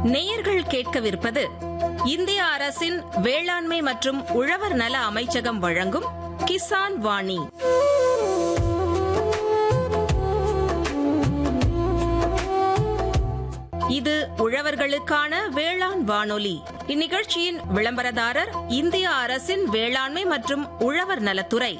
நேயர்கள் கேட்கவிருப்பது இந்திய அரசின் வேளாண்மை மற்றும் உழவர் நல அமைச்சகம் வழங்கும் கிசான் வாணி இது உழவர்களுக்கான வேளாண் வானொலி இந்நிகழ்ச்சியின் விளம்பரதாரர் இந்திய அரசின் வேளாண்மை மற்றும் உழவர் நலத்துறை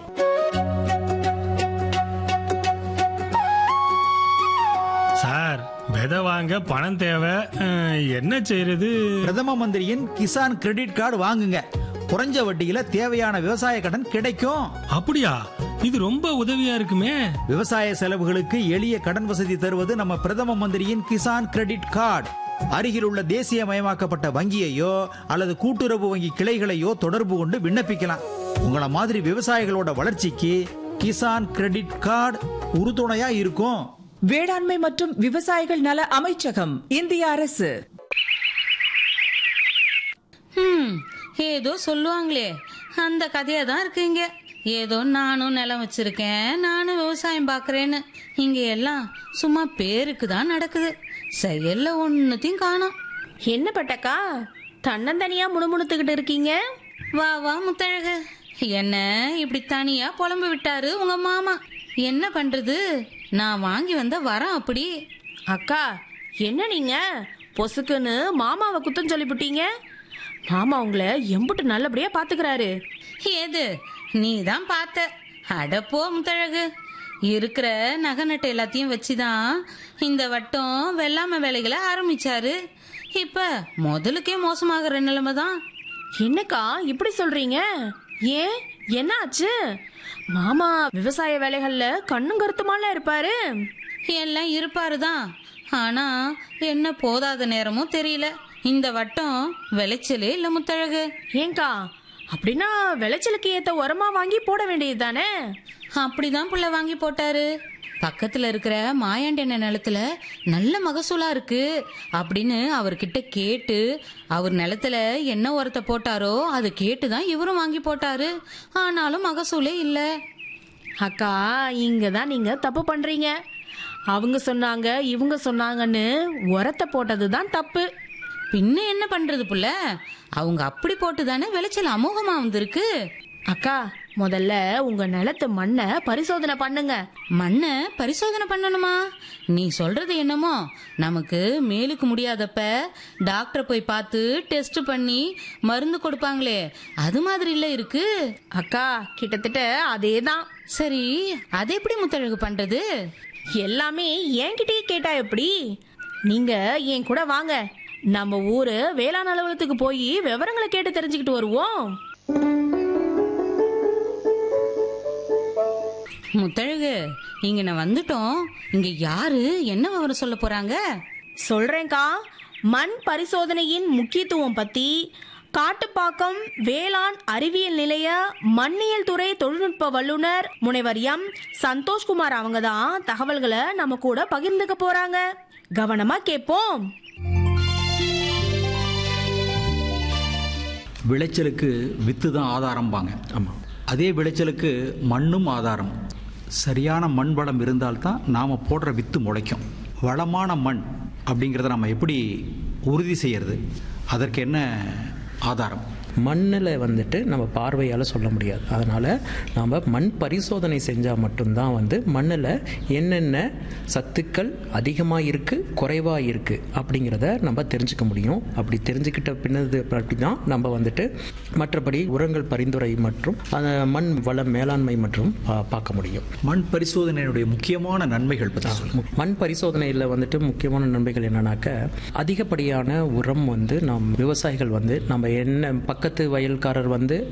சார் விதை வாங்க பணம் தேவை அஹ், என்ன செய்யறது பிரதம மந்திரியின் கிசான் கிரெடிட் கார்டு வாங்குங்க குறைஞ்ச வட்டியில தேவையான விவசாய கடன் கிடைக்கும் அப்படியா இது ரொம்ப உதவியா இருக்குமே விவசாய செலவுகளுக்கு எளிய கடன் வசதி தருவது நம்ம பிரதம மந்திரியின் கிசான் கிரெடிட் கார்டு அருகில் உள்ள தேசியமயமாக்கப்பட்ட வங்கியையோ அல்லது கூட்டுறவு வங்கி கிளைகளையோ தொடர்பு கொண்டு விண்ணப்பிக்கலாம் உங்கள மாதிரி விவசாயிகளோட வளர்ச்சிக்கு கிசான் கிரெடிட் கார்டு உறுதுணையா இருக்கும் வேளாண்மை மற்றும் விவசாயிகள் நல அமைச்சகம் இந்திய அரசு ஹம், ஏதோ சொல்லுவாங்களே அந்த கதையா தான் இருக்குங்க ஏதோ நானும் நிலம் வச்சிருக்கேன் நானும் விவசாயம் பார்க்கறேன்னு இங்க எல்லாம் சும்மா பேருக்கு தான் நடக்குது செயல்ல ஒன்னுத்தையும் காணோம் என்ன பட்டக்கா தன்னந்தனியா முணுமுணுத்துக்கிட்டு இருக்கீங்க வா வா முத்தழகு என்ன இப்படி தனியா புலம்பு விட்டாரு உங்க மாமா என்ன பண்றது நான் வாங்கி வந்த வரம் அப்படி அக்கா என்ன நீங்க பொசுக்குன்னு மாமாவை குத்தம் சொல்லிவிட்டீங்க மாமா உங்களை எம்புட்டு நல்லபடியா பாத்துக்கிறாரு ஏது நீ தான் பார்த்த அடப்போ முத்தழகு இருக்கிற நகை நட்டு எல்லாத்தையும் வச்சுதான் இந்த வட்டம் வெள்ளாமை வேலைகளை ஆரம்பிச்சாரு இப்ப முதலுக்கே மோசமாகிற நிலைமை தான் என்னக்கா இப்படி சொல்றீங்க ஏன் என்ன ஆச்சு மாமா விவசாய வேலைகள்ல கண்ணும் கருத்துமால இருப்பாரு எல்லாம் இருப்பாரு தான் ஆனா என்ன போதாத நேரமும் தெரியல இந்த வட்டம் விளைச்சலே இல்ல முத்தழகு ஏங்கா அப்படின்னா விளைச்சலுக்கு ஏத்த உரமா வாங்கி போட வேண்டியது தானே அப்படிதான் புள்ள வாங்கி போட்டாரு பக்கத்துல இருக்கிற மாயாண்டன நிலத்துல நல்ல மகசூலா இருக்கு அப்படின்னு அவர்கிட்ட கேட்டு அவர் நிலத்துல என்ன உரத்தை போட்டாரோ அதை கேட்டுதான் இவரும் வாங்கி போட்டாரு ஆனாலும் மகசூலே இல்ல அக்கா இங்க தான் நீங்க தப்பு பண்றீங்க அவங்க சொன்னாங்க இவங்க சொன்னாங்கன்னு உரத்தை போட்டது தான் தப்பு பின்ன என்ன பண்றது புள்ள அவங்க அப்படி போட்டு தானே விளைச்சல் அமோகமா வந்திருக்கு அக்கா முதல்ல உங்க நிலத்து மண்ணை பரிசோதனை பண்ணுங்க மண்ணை பரிசோதனை பண்ணணுமா நீ சொல்றது என்னமோ நமக்கு மேலுக்கு முடியாதப்ப டாக்டரை போய் பார்த்து டெஸ்ட் பண்ணி மருந்து கொடுப்பாங்களே அது மாதிரி இல்ல இருக்கு அக்கா கிட்டத்தட்ட அதே தான் சரி அது எப்படி முத்தழகு பண்றது எல்லாமே என்கிட்டயே கேட்டா எப்படி நீங்க என் கூட வாங்க நம்ம ஊரு வேளாண் அலுவலகத்துக்கு போய் விவரங்களை கேட்டு தெரிஞ்சுக்கிட்டு வருவோம் முத்தழகு இங்க நான் வந்துட்டோம் இங்க யாரு என்ன விவரம் சொல்ல போறாங்க சொல்றேன்க்கா மண் பரிசோதனையின் முக்கியத்துவம் பத்தி காட்டுப்பாக்கம் வேளாண் அறிவியல் நிலைய மண்ணியல் துறை தொழில்நுட்ப வல்லுனர் முனைவர் எம் சந்தோஷ்குமார் அவங்க தான் தகவல்களை நம்ம கூட பகிர்ந்துக்க போறாங்க கவனமா கேட்போம் விளைச்சலுக்கு வித்து தான் ஆதாரம்பாங்க ஆமாம் அதே விளைச்சலுக்கு மண்ணும் ஆதாரம் சரியான மண் வளம் இருந்தால்தான் நாம் போடுற வித்து முளைக்கும் வளமான மண் அப்படிங்கிறத நம்ம எப்படி உறுதி செய்யறது அதற்கு என்ன ஆதாரம் மண்ணில் வந்துட்டு நம்ம பார்வையால் சொல்ல முடியாது அதனால் நாம் மண் பரிசோதனை செஞ்சால் மட்டும்தான் வந்து மண்ணில் என்னென்ன சத்துக்கள் அதிகமாக இருக்குது குறைவாக இருக்குது அப்படிங்கிறத நம்ம தெரிஞ்சுக்க முடியும் அப்படி தெரிஞ்சுக்கிட்ட பின்னது அப்படி தான் நம்ம வந்துட்டு மற்றபடி உரங்கள் பரிந்துரை மற்றும் அந்த மண் வள மேலாண்மை மற்றும் பா- பார்க்க முடியும் மண் பரிசோதனையினுடைய முக்கியமான நன்மைகள் பற்றி சொல்லுங்க மண் பரிசோதனையில் வந்துட்டு முக்கியமான நன்மைகள் என்னன்னாக்க அதிகப்படியான உரம் வந்து நம் விவசாயிகள் வந்து நம்ம என்ன பக்கத்து வயல்காரர் வந்து